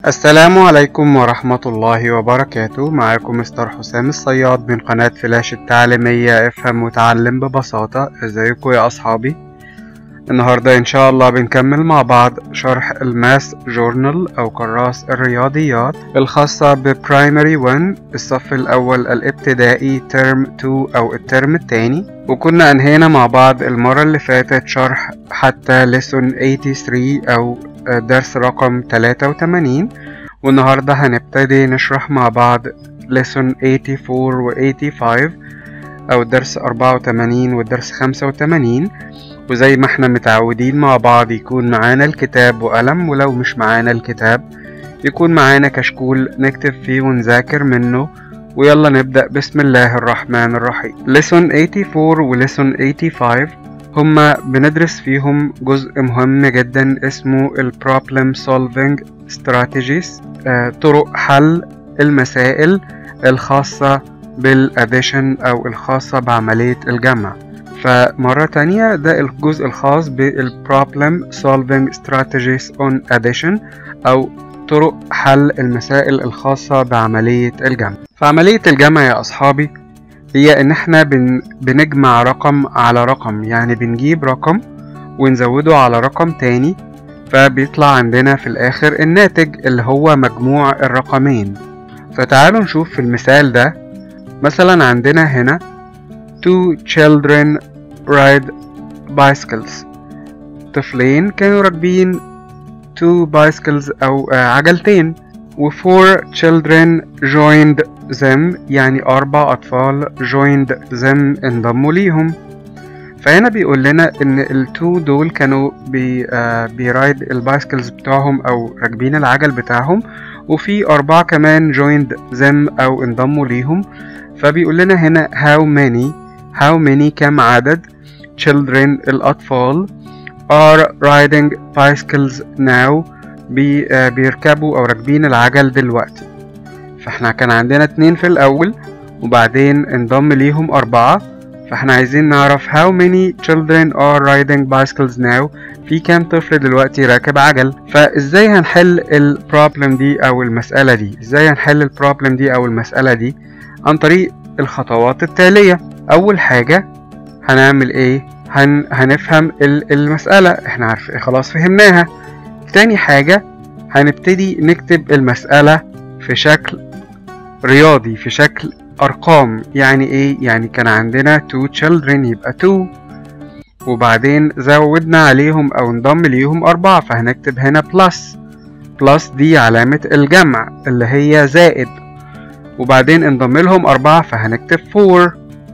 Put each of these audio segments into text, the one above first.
السلام عليكم ورحمة الله وبركاته معاكم مستر حسام الصياد من قناة فلاش التعليمية افهم وتعلم ببساطة ازيكم يا اصحابي النهاردة ان شاء الله بنكمل مع بعض شرح الماس جورنال او كراس الرياضيات الخاصة ببرايمري 1 الصف الاول الابتدائي ترم 2 او الترم التاني وكنا انهينا مع بعض المرة اللي فاتت شرح حتى لسون 83 او درس رقم 83 والنهاردة هنبتدي نشرح مع بعض lesson 84 و 85 أو الدرس 84 والدرس 85 وزي ما احنا متعودين مع بعض يكون معانا الكتاب وقلم ولو مش معانا الكتاب يكون معانا كشكول نكتب فيه ونذاكر منه ويلا نبدأ بسم الله الرحمن الرحيم lesson 84 و lesson 85 هما بندرس فيهم جزء مهم جدا اسمه ال problem solving strategies آه، طرق حل المسائل الخاصة بالاديشن او الخاصة بعملية الجمع فمرة تانية ده الجزء الخاص بال problem solving strategies on addition او طرق حل المسائل الخاصة بعملية الجمع فعملية الجمع يا أصحابي هي ان احنا بن بنجمع رقم على رقم يعني بنجيب رقم ونزوده على رقم تاني فبيطلع عندنا في الاخر الناتج اللي هو مجموع الرقمين فتعالوا نشوف في المثال ده مثلا عندنا هنا two children ride bicycles طفلين كانوا راكبين two bicycles او عجلتين و four children joined them يعني أربع أطفال joined them انضموا ليهم فهنا بيقول لنا إن التو دول كانوا بي آه بيرايد البايسكلز بتاعهم أو راكبين العجل بتاعهم وفي أربعة كمان joined them أو انضموا ليهم فبيقول لنا هنا how many how many كم عدد children الأطفال are riding bicycles now بي آه بيركبوا أو راكبين العجل دلوقتي فاحنا كان عندنا اتنين في الأول وبعدين انضم ليهم أربعة فاحنا عايزين نعرف how many children are riding bicycles now في كام طفل دلوقتي راكب عجل فازاي هنحل البروبلم دي او المسألة دي ازاي هنحل البروبلم دي او المسألة دي عن طريق الخطوات التالية اول حاجة هنعمل ايه هن... هنفهم المسألة احنا عارف خلاص فهمناها تاني حاجة هنبتدي نكتب المسألة في شكل رياضي في شكل أرقام يعني إيه؟ يعني كان عندنا two children يبقى two وبعدين زودنا عليهم أو انضم ليهم أربعة فهنكتب هنا plus plus دي علامة الجمع اللي هي زائد وبعدين انضم لهم أربعة فهنكتب four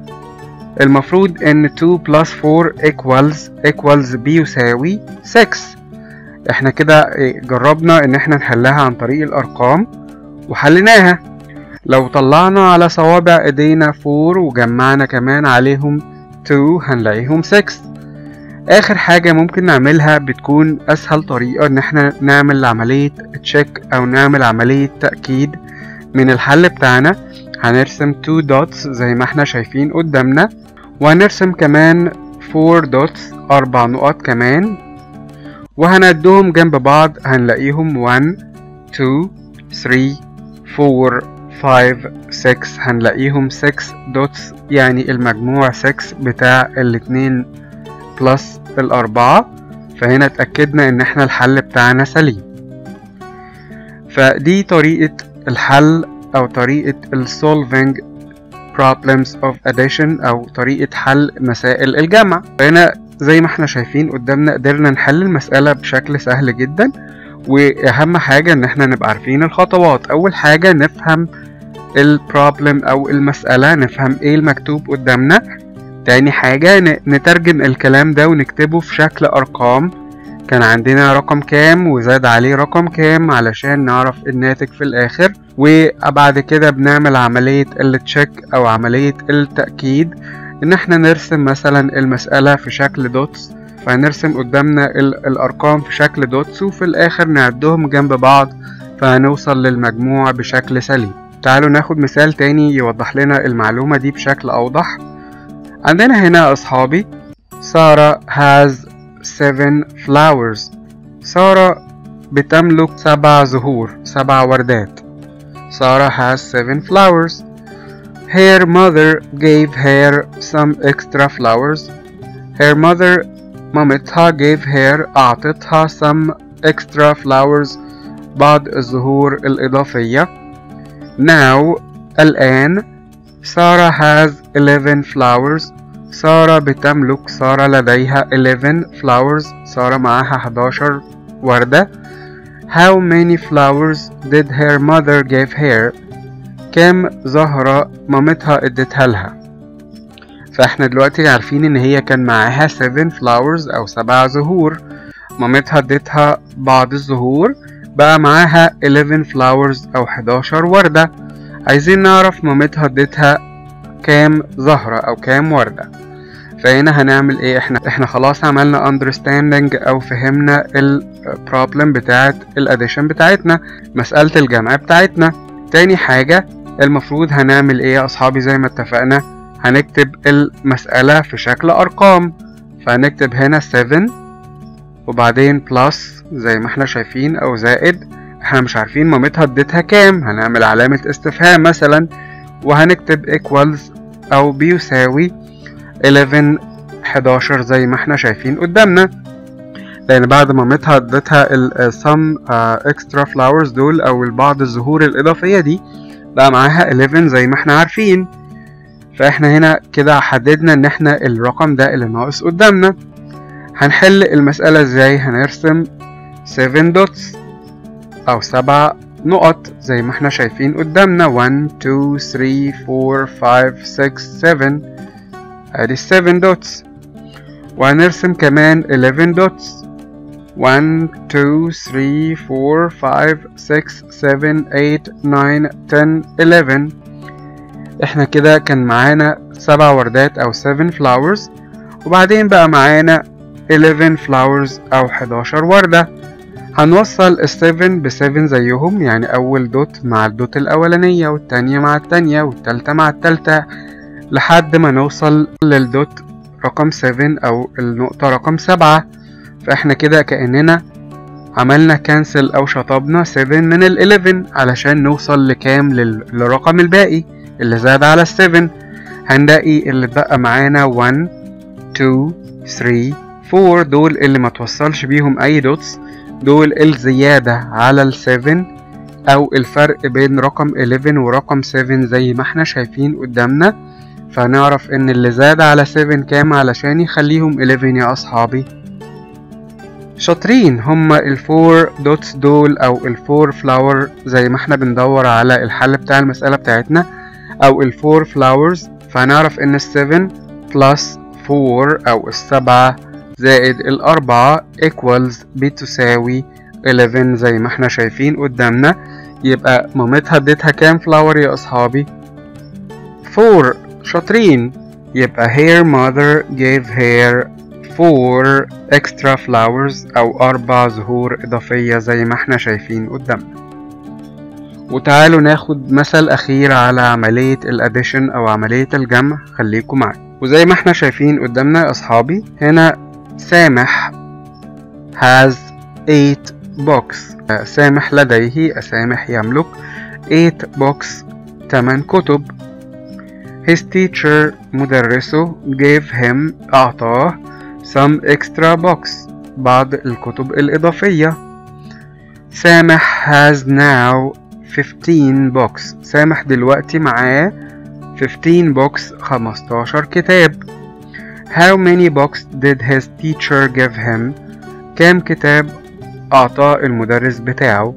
المفروض إن 2 plus 4 equals equals بيساوي 6 احنا كده جربنا إن احنا نحلها عن طريق الأرقام وحليناها لو طلعنا على صوابع ايدينا 4 وجمعنا كمان عليهم 2 هنلاقيهم 6 اخر حاجة ممكن نعملها بتكون اسهل طريقة ان احنا نعمل عملية تشيك او نعمل عملية تأكيد من الحل بتاعنا هنرسم 2 دوتس زي ما احنا شايفين قدامنا وهنرسم كمان 4 دوتس اربع نقط كمان وهنعدهم جنب بعض هنلاقيهم 1 2 3 4 5 6 هنلاقيهم 6 دوتس يعني المجموع 6 بتاع الاتنين بلس الأربعة فهنا اتأكدنا إن احنا الحل بتاعنا سليم فدي طريقة الحل أو طريقة ال solving problems of addition أو طريقة حل مسائل الجمع هنا زي ما احنا شايفين قدامنا قدرنا نحل المسألة بشكل سهل جدا واهم حاجة ان احنا نبقى عارفين الخطوات اول حاجة نفهم البروبلم او المسألة نفهم ايه المكتوب قدامنا تاني حاجة نترجم الكلام ده ونكتبه في شكل ارقام كان عندنا رقم كام وزاد عليه رقم كام علشان نعرف الناتج في الاخر وبعد كده بنعمل عملية التشيك او عملية التأكيد ان احنا نرسم مثلا المسألة في شكل دوتس فهنرسم قدامنا الأرقام في شكل دوتس وفي الآخر نعدهم جنب بعض فهنوصل للمجموع بشكل سليم تعالوا ناخد مثال تاني يوضح لنا المعلومة دي بشكل أوضح عندنا هنا يا أصحابي سارة has seven flowers سارة بتملك سبع زهور سبع وردات سارة has seven flowers her mother gave her some extra flowers her mother مامتها gave her أعطتها some extra flowers بعض الزهور الإضافية now الآن سارة has 11 flowers سارة بتملك سارة لديها 11 flowers سارة معاها 11 وردة How many flowers did her mother give her كام زهرة مامتها اديتها لها فاحنا دلوقتي عارفين ان هي كان معاها 7 flowers او سبع زهور مامتها اديتها بعض الزهور بقى معاها 11 flowers او 11 وردة عايزين نعرف مامتها اديتها كام زهرة او كام وردة فهنا هنعمل ايه احنا احنا خلاص عملنا understanding او فهمنا البروبلم بتاعت الاديشن بتاعتنا مسألة الجمع بتاعتنا تاني حاجة المفروض هنعمل ايه يا اصحابي زي ما اتفقنا هنكتب المسألة في شكل ارقام فهنكتب هنا 7 وبعدين بلس زي ما احنا شايفين او زائد احنا مش عارفين مامتها اديتها كام هنعمل علامة استفهام مثلا وهنكتب equals او بيساوي 11 11 زي ما احنا شايفين قدامنا لان بعد مامتها ادتها ال some uh, extra flowers دول او بعض الزهور الاضافية دي بقى معاها 11 زي ما احنا عارفين فاحنا هنا كده حددنا ان احنا الرقم ده اللي ناقص قدامنا هنحل المسألة ازاي هنرسم 7 dots او 7 نقط زي ما احنا شايفين قدامنا 1 2 3 4 5 6 7 ادي 7 dots وهنرسم كمان 11 dots 1 2 3 4 5 6 7 8 9 10 11 احنا كده كان معانا سبع وردات او 7 flowers وبعدين بقى معانا 11 flowers او 11 وردة هنوصل ال 7 ب 7 زيهم يعني اول دوت مع الدوت الاولانية والتانية مع التانية والتالتة مع التالتة لحد ما نوصل للدوت رقم 7 او النقطة رقم 7 فاحنا كده كأننا عملنا كانسل او شطبنا 7 من ال 11 علشان نوصل لكام لل- للرقم الباقي اللي زاد على ال 7 هنلاقي اللي بقى معانا 1 2 3 4 دول اللي ما توصلش بيهم اي دوتس دول الزيادة على ال 7 او الفرق بين رقم 11 ورقم 7 زي ما احنا شايفين قدامنا فهنعرف ان اللي زاد على 7 كام علشان يخليهم 11 يا اصحابي شاطرين هما الفور دوتس دول او الفور فلاور زي ما احنا بندور على الحل بتاع المسألة بتاعتنا او الفور فلاورز فهنعرف ان السفن بلس فور او السبعة زائد الأربعة equals بتساوي 11 زي ما احنا شايفين قدامنا يبقى مامتها اديتها كام فلاور يا أصحابي؟ 4 شاطرين يبقى her mother gave her four extra flowers أو أربع زهور إضافية زي ما احنا شايفين قدامنا وتعالوا ناخد مثل أخير على عملية الأديشن أو عملية الجمع خليكم معايا وزي ما احنا شايفين قدامنا يا أصحابي هنا سامح has eight books سامح لديه سامح يملك eight books تمن كتب his teacher مدرسه gave him أعطاه some extra books بعض الكتب الإضافية سامح has now 15 books سامح دلوقتي معاه 15 books 15 كتاب How many books did his teacher give him كام كتاب أعطاه المدرس بتاعه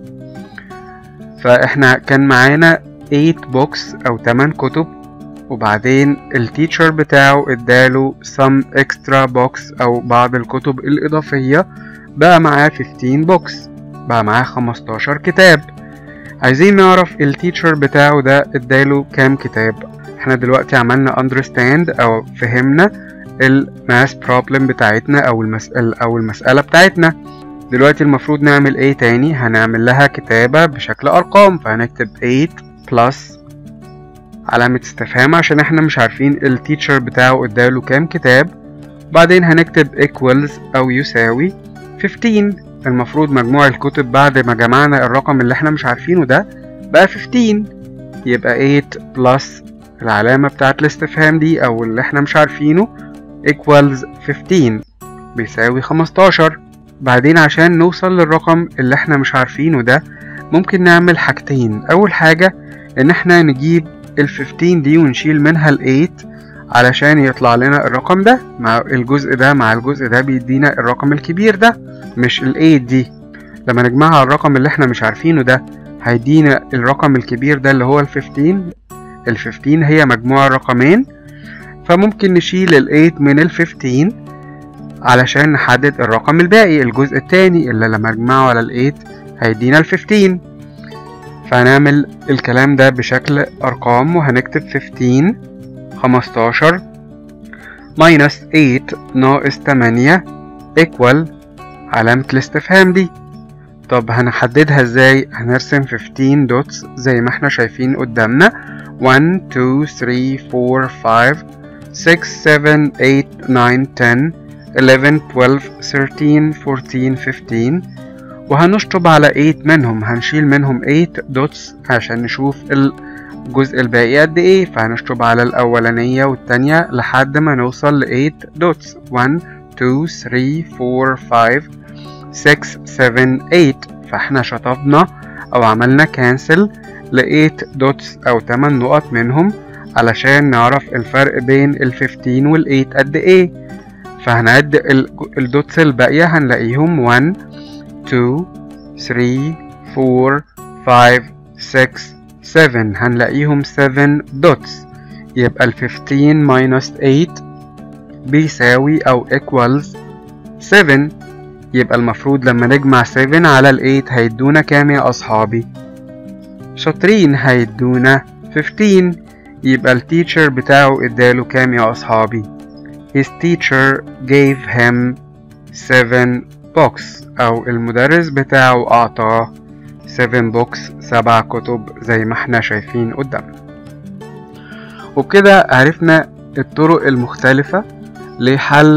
فإحنا كان معانا 8 books أو 8 كتب وبعدين التيتشر بتاعه اداله some extra books او بعض الكتب الاضافية بقى معاه 15 books بقى معاه 15 كتاب عايزين نعرف التيتشر بتاعه ده اداله كام كتاب احنا دلوقتي عملنا understand او فهمنا الماس بروبلم بتاعتنا او المسألة او المسألة بتاعتنا دلوقتي المفروض نعمل ايه تاني هنعمل لها كتابة بشكل ارقام فهنكتب 8 plus علامة استفهام عشان احنا مش عارفين التيتشر بتاعه اداله كام كتاب بعدين هنكتب equals او يساوي 15 المفروض مجموع الكتب بعد ما جمعنا الرقم اللي احنا مش عارفينه ده بقى 15 يبقى 8 بلس العلامة بتاعت الاستفهام دي او اللي احنا مش عارفينه equals 15 بيساوي 15 بعدين عشان نوصل للرقم اللي احنا مش عارفينه ده ممكن نعمل حاجتين اول حاجة ان احنا نجيب ال 15 دي ونشيل منها ال 8 علشان يطلع لنا الرقم ده مع الجزء ده مع الجزء ده بيدينا الرقم الكبير ده مش ال 8 دي لما نجمعها على الرقم اللي احنا مش عارفينه ده هيدينا الرقم الكبير ده اللي هو ال 15 ال 15 هي مجموع الرقمين فممكن نشيل ال 8 من ال 15 علشان نحدد الرقم الباقي الجزء التاني اللي لما نجمعه على ال 8 هيدينا ال 15 فهنعمل الكلام ده بشكل أرقام وهنكتب 15 15 minus 8 ناقص 8 equal علامة الاستفهام دي طب هنحددها ازاي هنرسم 15 دوتس زي ما احنا شايفين قدامنا 1 2 3 4 5 6 7 8 9 10 11 12 13 14 15 وهنشطب على 8 منهم هنشيل منهم 8 دوتس عشان نشوف الجزء الباقي قد ايه فهنشطب على الاولانية والتانية لحد ما نوصل ل 8 دوتس 1 2 3 4 5 6 7 8 فاحنا شطبنا او عملنا كانسل ل 8 دوتس او 8 نقط منهم علشان نعرف الفرق بين ال 15 وال 8 قد ايه فهنعد الدوتس الباقية هنلاقيهم 1 2 3 4 5 6 7 هنلاقيهم 7 دوتس يبقى ال 15 minus 8 بيساوي أو equals 7 يبقى المفروض لما نجمع 7 على ال 8 هيدونا كام يا أصحابي؟ شاطرين هيدونا 15 يبقى التيتشر بتاعه اداله كام يا أصحابي؟ His teacher gave him 7 books أو المدرس بتاعه أعطاه 7 books سبع كتب زي ما احنا شايفين قدامنا وبكده عرفنا الطرق المختلفة لحل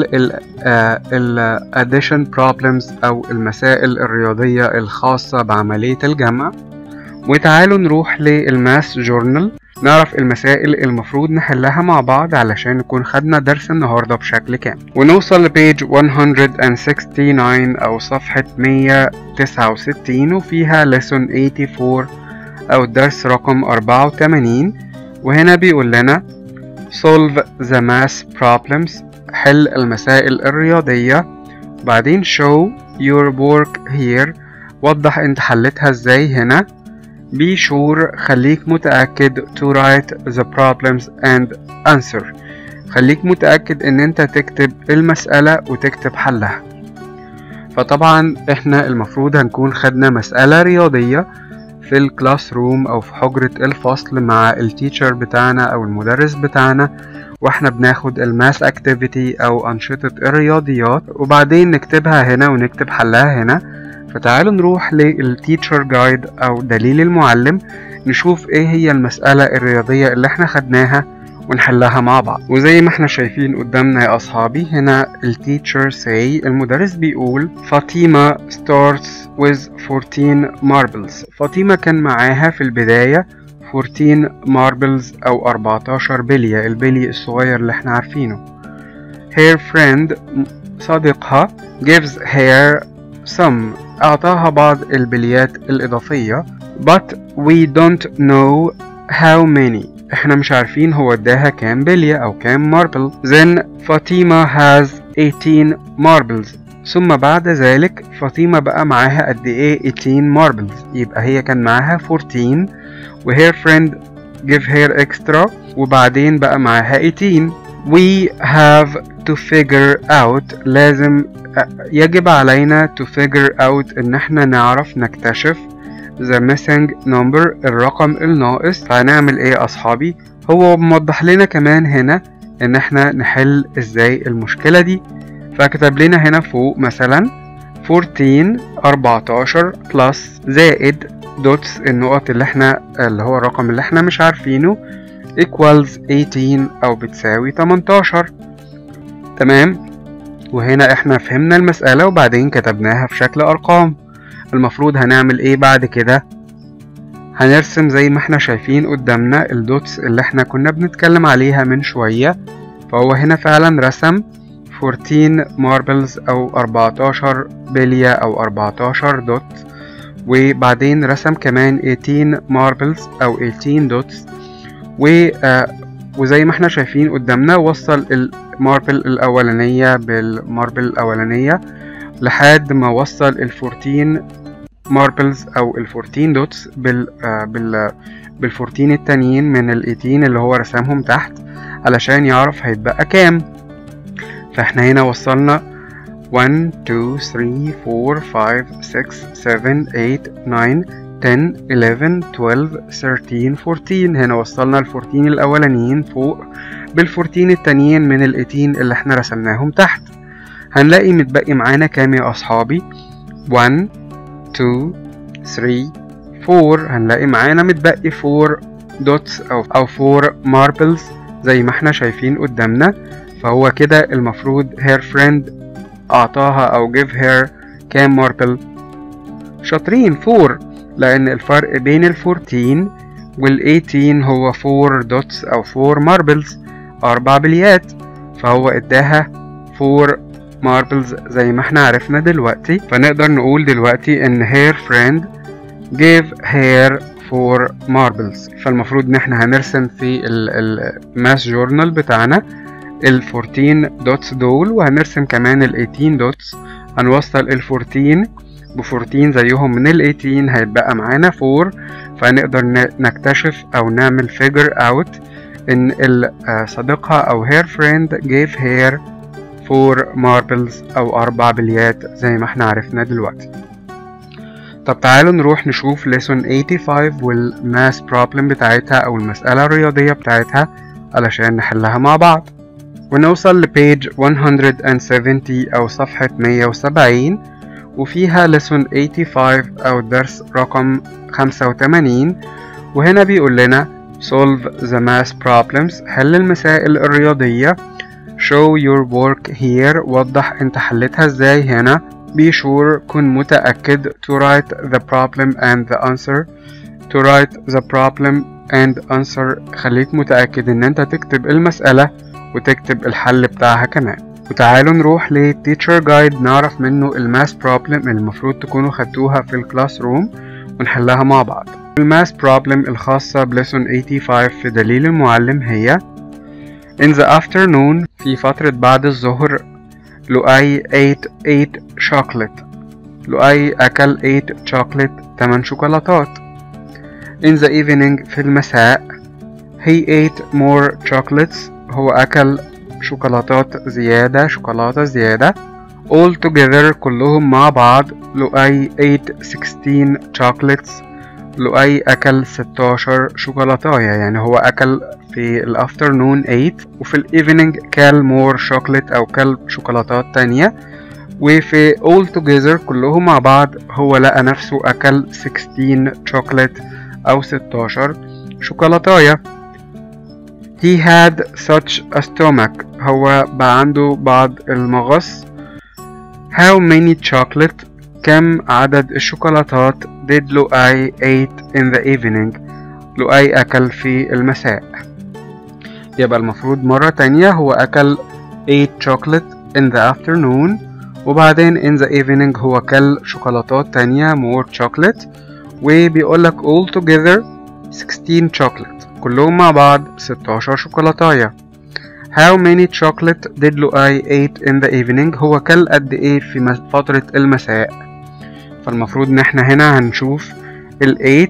ال addition problems أو المسائل الرياضية الخاصة بعملية الجمع وتعالوا نروح للماس جورنال نعرف المسائل المفروض نحلها مع بعض علشان نكون خدنا درس النهاردة بشكل كامل ونوصل لبيج 169 أو صفحة 169 وفيها lesson 84 أو الدرس رقم 84 وهنا بيقول لنا solve the math problems حل المسائل الرياضية بعدين show your work here وضح انت حلتها ازاي هنا be sure خليك متأكد to write the problems and answer خليك متأكد ان انت تكتب المسألة وتكتب حلها فطبعا احنا المفروض هنكون خدنا مسألة رياضية في الكلاس روم او في حجرة الفصل مع التيتشر بتاعنا او المدرس بتاعنا واحنا بناخد الماس اكتيفيتي او انشطة الرياضيات وبعدين نكتبها هنا ونكتب حلها هنا فتعالوا نروح للتيتشر جايد او دليل المعلم نشوف ايه هي المسألة الرياضية اللي احنا خدناها ونحلها مع بعض وزي ما احنا شايفين قدامنا يا اصحابي هنا التيتشر سي المدرس بيقول فاطمة starts with 14 marbles فاطمة كان معاها في البداية 14 marbles او 14 بلية البلي الصغير اللي احنا عارفينه her friend صديقها gives her some أعطاها بعض البليات الإضافية but we don't know how many احنا مش عارفين هو اداها كام بلية أو كام ماربل then فاطمة has 18 marbles ثم بعد ذلك فاطمة بقى معاها قد ايه 18 marbles يبقى هي كان معاها 14 و her friend give her extra وبعدين بقى معاها 18 we have to figure out لازم يجب علينا to figure out ان احنا نعرف نكتشف the missing number الرقم الناقص فهنعمل ايه يا اصحابي هو موضح لنا كمان هنا ان احنا نحل ازاي المشكلة دي فكتب لنا هنا فوق مثلا 14 14 بلس زائد دوتس النقط اللي احنا اللي هو الرقم اللي احنا مش عارفينه equals 18 او بتساوي 18 تمام وهنا احنا فهمنا المسألة وبعدين كتبناها في شكل أرقام المفروض هنعمل ايه بعد كده هنرسم زي ما احنا شايفين قدامنا الدوتس اللي احنا كنا بنتكلم عليها من شوية فهو هنا فعلا رسم 14 ماربلز او 14 بلية او 14 دوت وبعدين رسم كمان 18 ماربلز او 18 دوتس و آه وزي ما احنا شايفين قدامنا وصل الماربل الاولانية بالماربل الاولانية لحد ما وصل ال 14 ماربلز او ال 14 دوتس بال آه بال بال 14 التانيين من ال 18 اللي هو رسمهم تحت علشان يعرف هيتبقى كام فاحنا هنا وصلنا 1 2 3 4 5 6 7 8 9 10 11 12 13 14 هنا وصلنا ال 14 الاولانيين فوق بال 14 التانيين من ال 18 اللي احنا رسمناهم تحت هنلاقي متبقي معانا كام يا اصحابي 1 2 3 4 هنلاقي معانا متبقي 4 دوتس او او 4 ماربلز زي ما احنا شايفين قدامنا فهو كده المفروض her friend اعطاها او give her كام ماربل شاطرين 4 لان الفرق بين ال 14 وال 18 هو 4 دوتس او 4 ماربلز اربع بليات فهو اداها 4 ماربلز زي ما احنا عرفنا دلوقتي فنقدر نقول دلوقتي ان her friend gave her 4 marbles فالمفروض ان احنا هنرسم في الماس جورنال بتاعنا ال 14 دوتس دول وهنرسم كمان ال 18 دوتس هنوصل ال 14 ب 14 زيهم من ال 18 هيتبقى معانا 4 فنقدر نكتشف او نعمل figure out ان صديقها او her friend gave her 4 marbles او اربع بليات زي ما احنا عرفنا دلوقتي طب تعالوا نروح نشوف lesson 85 والماس problem بتاعتها او المسألة الرياضية بتاعتها علشان نحلها مع بعض ونوصل لبيج 170 أو صفحة 170 وفيها lesson 85 أو درس رقم 85 وهنا بيقول لنا solve the math problems حل المسائل الرياضية show your work here وضح انت حلتها ازاي هنا be sure كن متأكد to write the problem and the answer to write the problem and answer خليك متأكد ان انت تكتب المسألة وتكتب الحل بتاعها كمان وتعالوا نروح للتيتشر جايد نعرف منه الماس بروبلم المفروض تكونوا خدتوها في الكلاس روم ونحلها مع بعض الماس بروبلم الخاصة بليسون 85 في دليل المعلم هي In the afternoon في فترة بعد الظهر لؤي ate 8 chocolate لؤي أكل 8 chocolate 8 شوكولاتات In the evening في المساء He ate more chocolates هو أكل شوكولاتات زيادة شوكولاتة زيادة all together كلهم مع بعض لؤي ate 16 chocolates لؤي أكل 16 شوكولاتاية يعني هو أكل في الافترنون 8 وفي الايفنينج كل مور شوكولات أو كل شوكولاتات تانية وفي all together كلهم مع بعض هو لقى نفسه أكل 16 شوكولات أو 16 شوكولاتاية He had such a stomach هو بقى عنده بعض المغص How many chocolate كم عدد الشوكولاتات did لؤي ate in the evening لؤي أكل في المساء يبقى المفروض مرة تانية هو أكل 8 chocolate in the afternoon وبعدين in the evening هو كل شوكولاتات تانية more chocolate وبيقولك all together 16 chocolate كلهم مع بعض 16 شوكولاتاية How many chocolate did لؤي ate in the evening هو كل قد ايه في فترة المساء فالمفروض ان احنا هنا هنشوف ال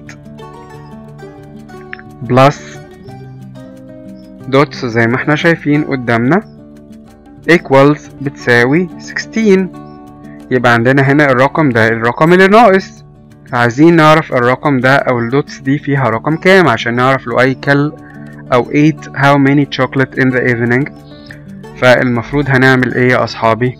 8 بلس دوتس زي ما احنا شايفين قدامنا equals بتساوي 16 يبقى عندنا هنا الرقم ده الرقم اللي ناقص عايزين نعرف الرقم ده او الدوتس دي فيها رقم كام عشان نعرف لو اي كل او 8 how many chocolate in the evening فالمفروض هنعمل ايه يا اصحابي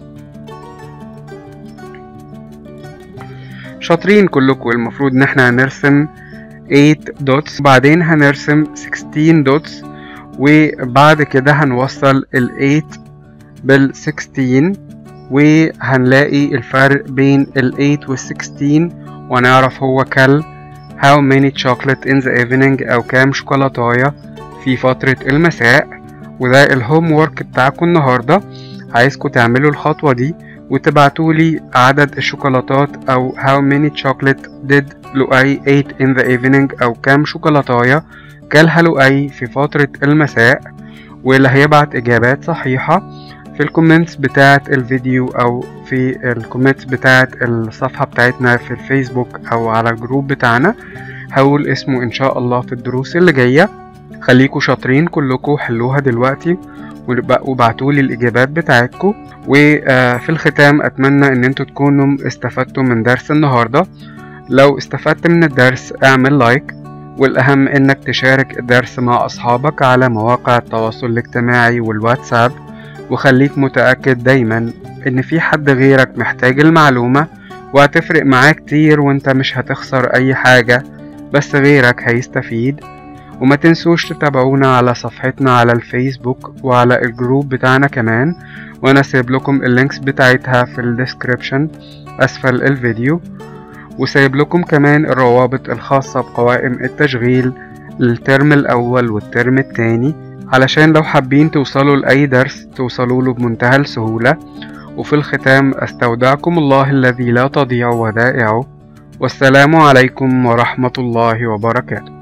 شاطرين كلكم المفروض ان احنا هنرسم 8 دوتس بعدين هنرسم 16 دوتس وبعد كده هنوصل ال 8 بال 16 وهنلاقي الفرق بين ال 8 وال 16 ونعرف هو كل how many chocolate in the evening أو كام شوكولاتاية في فترة المساء وده الهوم وورك بتاعكم النهاردة عايزكم تعملوا الخطوة دي وتبعتولي عدد الشوكولاتات أو how many chocolate did لؤي ate in the evening أو كام شوكولاتاية كلها لؤي في فترة المساء واللي هيبعت إجابات صحيحة في الكومنتس بتاعة الفيديو أو في الكومنتس بتاعة الصفحة بتاعتنا في الفيسبوك أو على الجروب بتاعنا هقول اسمه إن شاء الله في الدروس اللي جاية خليكوا شاطرين كلكوا حلوها دلوقتي وابعتولي الإجابات بتاعتكم وفي الختام أتمنى إن انتوا تكونوا استفدتوا من درس النهاردة لو استفدت من الدرس اعمل لايك والأهم إنك تشارك الدرس مع أصحابك على مواقع التواصل الاجتماعي والواتساب وخليك متأكد دايما إن في حد غيرك محتاج المعلومة وهتفرق معاه كتير وانت مش هتخسر أي حاجة بس غيرك هيستفيد وما تنسوش تتابعونا على صفحتنا على الفيسبوك وعلى الجروب بتاعنا كمان وانا سايب لكم اللينكس بتاعتها في الديسكريبشن اسفل الفيديو وسايب لكم كمان الروابط الخاصة بقوائم التشغيل للترم الأول والترم التاني علشان لو حابين توصلوا لأي درس توصلوا له بمنتهى السهولة وفي الختام أستودعكم الله الذي لا تضيع ودائعه والسلام عليكم ورحمة الله وبركاته